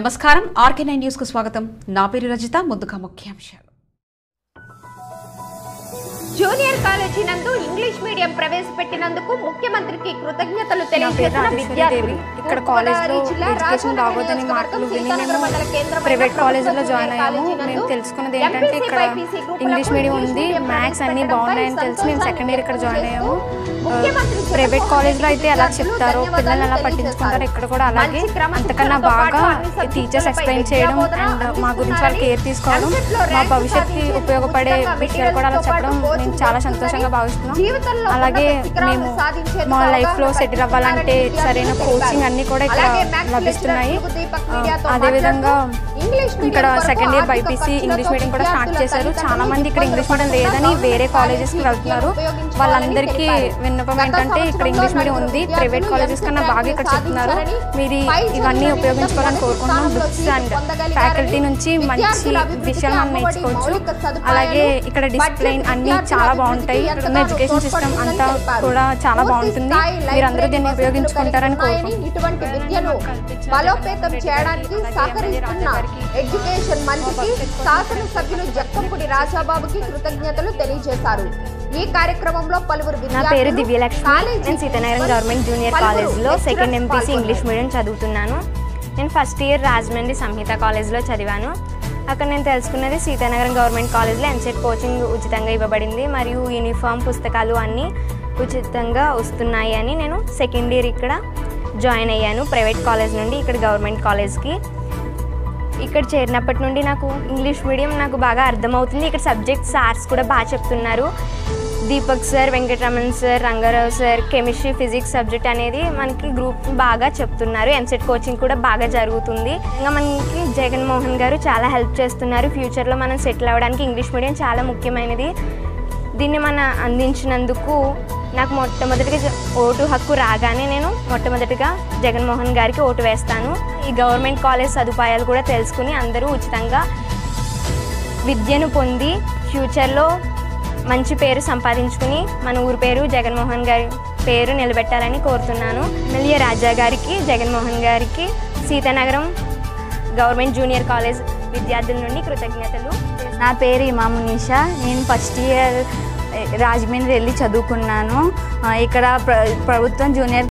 నమస్కారం RK nine news కు స్వాగతం నా పేరు రజిత ముందుగా ముఖ్యాంశాలు జూనియర్ కాలేజీ నందు ఇంగ్లీష్ మీడియం ప్రవేశపెట్టినందుకు ముఖ్యమంత్రికి కృతజ్ఞతలు నా పేరు తెలియజేసిన రాజేశ్వరి విద్యార్థులు దేవి ఇక్కడ కాలేజ్లో ఎడ్యుకేషన్ బాగోదని మాటలు విని మేము ప్రైవేట్ కాలేజీలో జాయిన్ అయ్యాము మేము తెలుసుకున్నది ఏంటంటే ఇక్కడ ఇంగ్లీష్ మీడియం ఉంది మ్యాథ్స్ అన్నీ బాగున్నాయని తెలిసి మేము సెకండ్ ఇయర్ ఇక్కడ జాయిన్ అయ్యాము ప్రైవేట్ కాలేజ్లో అయితే ఎలా చెప్తారో పిల్లల్ని ఎలా పట్టించుకుంటారో ఇక్కడ కూడా అలాగే అంతకన్నా బాగా టీచర్స్ ఎక్స్ప్లెయిన్ చేయడం అండ్ మా గురించి వాళ్ళు కేర్ తీసుకోవడం మా భవిష్యత్తుకి ఉపయోగపడే విషయాలు కూడా అలా చెప్పడం మేము చాలా సంతోషంగా భావిస్తున్నాం అలాగే మేము మా లైఫ్లో సెటిల్ అవ్వాలంటే సరైన కోచింగ్ అన్నీ కూడా ఇక్కడ లభిస్తున్నాయి ఆ, అదేవిధంగా ఇక్కడ second year BiPC English medium కూడా స్టార్ట్ చేశారు చాలా మంది ఇక్కడ ఇంగ్లీష్ మీడియం లేదని వేరే కాలేజెస్కి వెళ్తున్నారు వాళ్ళందరికీ విన్నపం ఏంటంటే ఇక్కడ ఇంగ్లీష్ మీడియం ఉంది ప్రైవేట్ కాలేజెస్ కన్నా బాగా ఇక్కడ చెప్తున్నారు మీరు ఇవన్నీ ఉపయోగించుకోవాలని కోరుకుంటున్నాం బుక్స్ అండ్ ఫ్యాకల్టీ నుంచి మంచి విషయాలు మనం నేర్చుకోవచ్చు అలాగే ఇక్కడ డిసిప్లైన్ అన్నీ చాలా బాగుంటాయి ఇక్కడ ఉన్న ఎడ్యుకేషన్ సిస్టమ్ అంతా కూడా చాలా బాగుంటుంది మీరందరూ దీన్ని ఉపయోగించుకుంటారని కోరుకుంటున్నాం ఇటువంటి విద్యను బలోపేతం చేయడానికి సహకరిస్తున్న ఎడ్యుకేషన్ మంత్రికి శాసనసభ్యులు జక్కంపుడి రాజాబాబుకి కృతజ్ఞతలు తెలియజేశారు ఈ కార్యక్రమంలో పలువురు నా పేరు విద్యార్థులు, దివ్యలక్ష్మి కాలేజీ నేను సీతానగరం గవర్నమెంట్ జూనియర్ పలువురు కాలేజ్లో సెకండ్ lecturers ఎంపీసీ ఇంగ్లీష్ పాల్గొన్నారు. మీడియం చదువుతున్నాను నేను ఫస్ట్ ఇయర్ రాజమండ్రి సంహిత కాలేజ్లో చదివాను అక్కడ నేను తెలుసుకున్నది సీతానగరం గవర్నమెంట్ కాలేజ్లో ఎంసెట్ కోచింగ్ ఉచితంగా ఇవ్వబడింది మరియు యూనిఫామ్ పుస్తకాలు అన్నీ ఉచితంగా వస్తున్నాయి అని నేను సెకండ్ ఇయర్ ఇక్కడ జాయిన్ అయ్యాను ప్రైవేట్ కాలేజ్ నుండి ఇక్కడ గవర్నమెంట్ కాలేజ్కి ఇక్కడ చేరినప్పటి నుండి నాకు ఇంగ్లీష్ మీడియం నాకు బాగా అర్థమవుతుంది ఇక్కడ సబ్జెక్ట్ సార్స్ కూడా బాగా చెప్తున్నారు Deepak sir Venkataraman sir Rangarao sir chemistry physics subject అనేది మనకి గ్రూప్ బాగా చెప్తున్నారు ఎంసెట్ కోచింగ్ కూడా బాగా జరుగుతుంది ఇంకా మనకి జగన్మోహన్ గారు చాలా హెల్ప్ చేస్తున్నారు ఫ్యూచర్లో మనం సెటిల్ అవ్వడానికి ఇంగ్లీష్ మీడియం చాలా ముఖ్యమైనది దీన్ని మన అందించినందుకు నాకు మొట్టమొదటిగా జ- ఓటు హక్కు రాగానే నేను మొట్టమొదటిగా జగన్మోహన్ గారికి ఓటు వేస్తాను ఈ గవర్నమెంట్ కాలేజ్ సదుపాయాలు కూడా తెలుసుకుని అందరూ ఉచితంగా విద్యను పొంది ఫ్యూచర్లో మంచి పేరు సంపాదించుకుని మన ఊరి పేరు జగన్మోహన్ గారి పేరు నిలబెట్టాలని కోరుతున్నాను ఎమ్మెల్యే రాజా గారికి జగన్మోహన్ గారికి సీతానగరం గవర్నమెంట్ జూనియర్ కాలేజ్ విద్యార్థుల నుండి కృతజ్ఞతలు నా పేరు ఇమాము నిషా నేను ఫస్ట్ ఇయర్ రాజమండ్రి వెళ్ళి చదువుకున్నాను ఆ, ఇక్కడ ప్ర ప్రభుత్వం జూనియర్